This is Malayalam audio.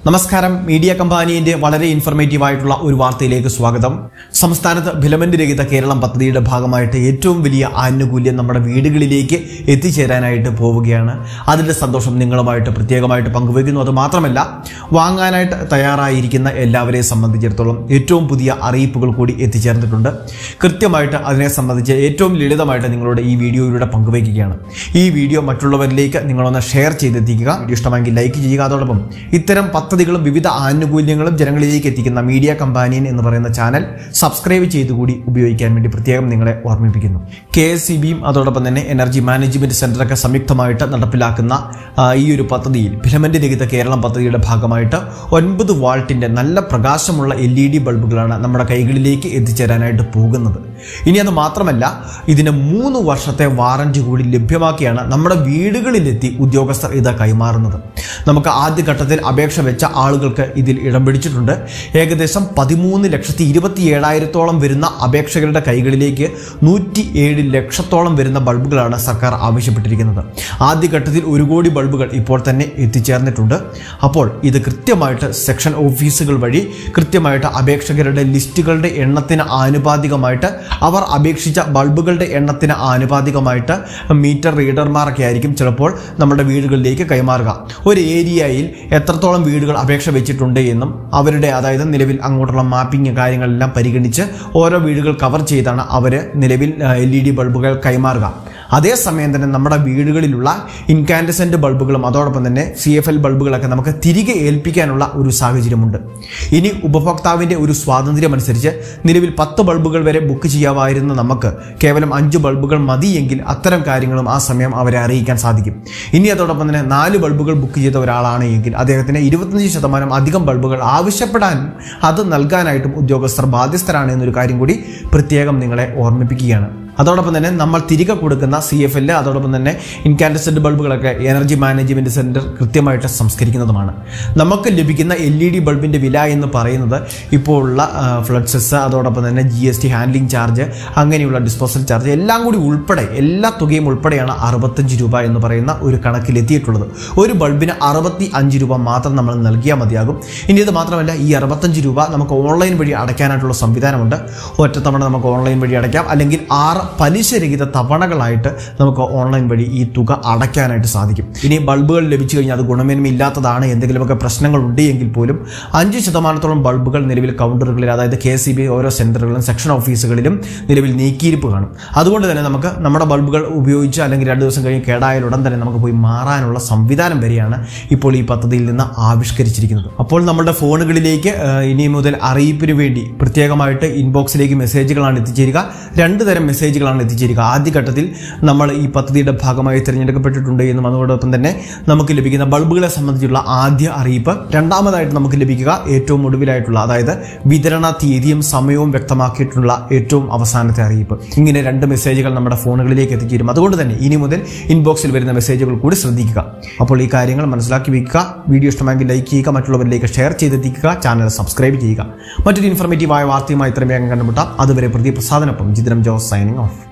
നമസ്കാരം മീഡിയ കമ്പാനിയുടെ വളരെ ഇൻഫർമേറ്റീവ് ആയിട്ടുള്ള ഒരു വാർത്തയിലേക്ക് സ്വാഗതം സംസ്ഥാനത്ത് ഫിലമെന്റ് രഹിത കേരളം പദ്ധതിയുടെ ഭാഗമായിട്ട് ഏറ്റവും വലിയ ആനുകൂല്യം നമ്മുടെ വീടുകളിലേക്ക് എത്തിച്ചേരാനായിട്ട് പോവുകയാണ് അതിന്റെ സന്തോഷം നിങ്ങളുമായിട്ട് പ്രത്യേകമായിട്ട് പങ്കുവയ്ക്കുന്നു അത് മാത്രമല്ല വാങ്ങാനായിട്ട് തയ്യാറായിരിക്കുന്ന എല്ലാവരെയും സംബന്ധിച്ചിടത്തോളം ഏറ്റവും പുതിയ അറിയിപ്പുകൾ കൂടി എത്തിച്ചേർന്നിട്ടുണ്ട് കൃത്യമായിട്ട് അതിനെ സംബന്ധിച്ച് ഏറ്റവും ലളിതമായിട്ട് നിങ്ങളോട് ഈ വീഡിയോയിലൂടെ പങ്കുവയ്ക്കുകയാണ് ഈ വീഡിയോ മറ്റുള്ളവരിലേക്ക് നിങ്ങളൊന്ന് ഷെയർ ചെയ്തെത്തിക്കുക വീഡിയോ ഇഷ്ടമെങ്കിൽ ലൈക്ക് ചെയ്യുക അതോടൊപ്പം ഇത്തരം പദ്ധതികളും വിവിധ ആനുകൂല്യങ്ങളും ജനങ്ങളിലേക്ക് എത്തിക്കുന്ന മീഡിയ കമ്പാനിയൻ എന്ന് പറയുന്ന ചാനൽ സബ്സ്ക്രൈബ് ചെയ്തുകൂടി ഉപയോഗിക്കാൻ വേണ്ടി പ്രത്യേകം നിങ്ങളെ ഓർമ്മിപ്പിക്കുന്നു കെ എസ് സി ബിയും അതോടൊപ്പം തന്നെ എനർജി മാനേജ്മെന്റ് സെന്ററൊക്കെ സംയുക്തമായിട്ട് നടപ്പിലാക്കുന്ന ആ, ഈ ഒരു പദ്ധതിയിൽ ഫിലമെന്റ് രഹിത കേരളം പദ്ധതിയുടെ ഭാഗമായിട്ട് ഒൻപത് വാൾട്ടിന്റെ നല്ല പ്രകാശമുള്ള എൽ ഇ ഡി ബൾബുകളാണ് നമ്മുടെ കൈകളിലേക്ക് എത്തിച്ചേരാനായിട്ട് പോകുന്നത് ഇനി അത് മാത്രമല്ല ഇതിന് മൂന്ന് വർഷത്തെ വാറന്റി കൂടി ലഭ്യമാക്കിയാണ് നമ്മുടെ വീടുകളിലെത്തി ഉദ്യോഗസ്ഥർ ഇത് കൈമാറുന്നത് നമുക്ക് ആദ്യഘട്ടത്തിൽ അപേക്ഷ വെച്ച ആളുകൾക്ക് ഇതിൽ ഇടം പിടിച്ചിട്ടുണ്ട് ഏകദേശം പതിമൂന്ന് ലക്ഷത്തി ഇരുപത്തി ഏഴായിരത്തോളം വരുന്ന അപേക്ഷകരുടെ കൈകളിലേക്ക് നൂറ്റി ഏഴ് ലക്ഷത്തോളം വരുന്ന ബൾബുകളാണ് സർക്കാർ ആവശ്യപ്പെട്ടിരിക്കുന്നത് ആദ്യഘട്ടത്തിൽ ഒരു കോടി ബൾബുകൾ ഇപ്പോൾ തന്നെ എത്തിച്ചേർന്നിട്ടുണ്ട് അപ്പോൾ ഇത് കൃത്യമായിട്ട് സെക്ഷൻ ഓഫീസുകൾ വഴി കൃത്യമായിട്ട് അപേക്ഷകരുടെ ലിസ്റ്റുകളുടെ എണ്ണത്തിന് ആനുപാതികമായിട്ട് അവർ അപേക്ഷിച്ച ബൾബുകളുടെ എണ്ണത്തിന് ആനുപാതികമായിട്ട് മീറ്റർ റീഡർമാരൊക്കെ ആയിരിക്കും ചിലപ്പോൾ നമ്മുടെ വീടുകളിലേക്ക് കൈമാറുക ഒരു ഏരിയയിൽ എത്രത്തോളം വീടുകൾ അപേക്ഷ വെച്ചിട്ടുണ്ട് എന്നും അവരുടെ അതായത് നിലവിൽ അങ്ങോട്ടുള്ള മാപ്പിംഗ് കാര്യങ്ങളെല്ലാം പരിഗണിച്ച് ഓരോ വീടുകൾ കവർ ചെയ്താണ് അവർ നിലവിൽ എൽ ഇ ഡി ബൾബുകൾ കൈമാറുക അതേസമയം തന്നെ നമ്മുടെ വീടുകളിലുള്ള ഇൻകാൻഡസെന്റ് ബൾബുകളും അതോടൊപ്പം തന്നെ സി എഫ് എൽ ബൾബുകളൊക്കെ നമുക്ക് തിരികെ ഏൽപ്പിക്കാനുള്ള ഒരു സാഹചര്യമുണ്ട് ഇനി ഉപഭോക്താവിന്റെ ഒരു സ്വാതന്ത്ര്യം അനുസരിച്ച് നിലവിൽ പത്ത് ബൾബുകൾ വരെ ബുക്ക് ചെയ്യാമായിരുന്ന നമുക്ക് കേവലം അഞ്ച് ബൾബുകൾ മതിയെങ്കിൽ അത്തരം കാര്യങ്ങളും ആ സമയം അവരെ അറിയിക്കാൻ സാധിക്കും ഇനി അതോടൊപ്പം തന്നെ നാല് ബൾബുകൾ ബുക്ക് ചെയ്ത ഒരാളാണ് എങ്കിൽ അദ്ദേഹത്തിന് ഇരുപത്തഞ്ച് ശതമാനം അധികം ബൾബുകൾ ആവശ്യപ്പെടാനും അത് നൽകാനായിട്ടും ഉദ്യോഗസ്ഥർ ബാധ്യസ്ഥരാണ് എന്നൊരു കാര്യം കൂടി പ്രത്യേകം നിങ്ങളെ ഓർമ്മിപ്പിക്കുകയാണ് അതോടൊപ്പം തന്നെ നമ്മൾ തിരികെ കൊടുക്കുന്ന സി എഫ് എൽ അതോടൊപ്പം തന്നെ ഇൻകാൻഡസെന്റ് ബൾബുകളൊക്കെ എനർജി മാനേജ്മെന്റ് സെന്റർ കൃത്യമായിട്ട് സംസ്കരിക്കുന്നതുമാണ് നമുക്ക് ലഭിക്കുന്ന എൽ ഇ ഡി ബൾബിന്റെ വില എന്ന് പറയുന്നത് ഇപ്പോൾ ഉള്ള ഫ്ലഡ് സെസ് അതോടൊപ്പം തന്നെ G S T handling charge അങ്ങനെയുള്ള ഡിസ്പോസൽ ചാർജ് എല്ലാം കൂടി ഉൾപ്പെടെ എല്ലാ തുകയും ഉൾപ്പെടെയാണ് അറുപത്തഞ്ച് രൂപ എന്ന് പറയുന്ന ഒരു കണക്കിലെത്തിയിട്ടുള്ളത് ഒരു ബൾബിന് അറുപത്തി അഞ്ച് രൂപ മാത്രം നമ്മൾ നൽകിയാൽ മതിയാകും ഇനി ഇത് മാത്രമല്ല ഈ അറുപത്തഞ്ച് രൂപ നമുക്ക് ഓൺലൈൻ വഴി അടയ്ക്കാനായിട്ടുള്ള സംവിധാനമുണ്ട് ഒറ്റത്തവണ നമുക്ക് ഓൺലൈൻ വഴി അടയ്ക്കാം അല്ലെങ്കിൽ ആറ് പലിശരഹിത തവണകളായിട്ട് നമുക്ക് ഓൺലൈൻ വഴി ഈ തുക അടയ്ക്കാനായിട്ട് സാധിക്കും ഇനി ബൾബുകൾ ലഭിച്ചു കഴിഞ്ഞാൽ അത് ഗുണമേന്മയില്ലാത്തതാണ് എന്തെങ്കിലുമൊക്കെ പ്രശ്നങ്ങൾ ഉണ്ട് എങ്കിൽ പോലും അഞ്ച് ശതമാനത്തോളം ബൾബുകൾ നിലവിൽ കൗണ്ടറുകളിൽ അതായത് കെ സി ബി ഓരോ സെന്ററുകളിലും സെക്ഷൻ ഓഫീസുകളിലും നിലവിൽ നീക്കിയിരിപ്പ് കാണും അതുകൊണ്ട് തന്നെ നമുക്ക് നമ്മുടെ ബൾബുകൾ ഉപയോഗിച്ച് അല്ലെങ്കിൽ രണ്ട് ദിവസം കഴിഞ്ഞ് കേടായാൽ ഉടൻ തന്നെ നമുക്ക് പോയി മാറാനുള്ള സംവിധാനം വരെയാണ് ഇപ്പോൾ ഈ പദ്ധതിയിൽ നിന്ന് ആവിഷ്കരിച്ചിരിക്കുന്നത് അപ്പോൾ നമ്മുടെ ഫോണുകളിലേക്ക് ആ, ഇനി മുതൽ അറിയിപ്പിന് വേണ്ടി പ്രത്യേകമായിട്ട് ഇൻബോക്സിലേക്ക് മെസ്സേജുകളാണ് എത്തിച്ചേരുക രണ്ട് തരം മെസ്സേജുകളാണ് എത്തിച്ചേരുക ആദ്യഘട്ടത്തിൽ നമ്മൾ ഈ പദ്ധതിയുടെ ഭാഗമായി തിരഞ്ഞെടുക്കപ്പെട്ടിട്ടുണ്ട് എന്നും അതോടൊപ്പം തന്നെ നമുക്ക് ലഭിക്കുന്ന ബൾബുകളെ സംബന്ധിച്ചുള്ള ആദ്യ അറിയിപ്പ് രണ്ടാമതായിട്ട് നമുക്ക് ലഭിക്കുക ഏറ്റവും ഒടുവിലായിട്ടുള്ള അതായത് വിതരണ തീയതിയും സമയവും വ്യക്തമാക്കിയിട്ടുള്ള ഏറ്റവും അവസാനത്തെ അറിയിപ്പ് ഇങ്ങനെ രണ്ട് മെസ്സേജുകൾ നമ്മുടെ ഫോണുകളിലേക്ക് എത്തിച്ചേരും അതുകൊണ്ട് തന്നെ ഇനി മുതൽ ഇൻബോക്സിൽ വരുന്ന മെസ്സേജുകൾ കൂടി ശ്രദ്ധിക്കുക അപ്പോൾ ഈ കാര്യങ്ങൾ മനസ്സിലാക്കി വെക്കുക വീഡിയോ ഇഷ്ടമെങ്കിൽ ലൈക്ക് ചെയ്യുക മറ്റുള്ളവരിലേക്ക് ഷെയർ ചെയ്തെത്തിക്കുക ചാനൽ സബ്സ്ക്രൈബ് ചെയ്യുക മറ്റൊരു ഇൻഫർമേറ്റീവായ വാർത്തയുമായി ഇത്രയും വേഗം കണ്ടുമുട്ടാം അതുവരെ പ്രദീപ് പ്രസാദിനൊപ്പം ജിതനം ജോസ് സൈനിങ് ഓഫ്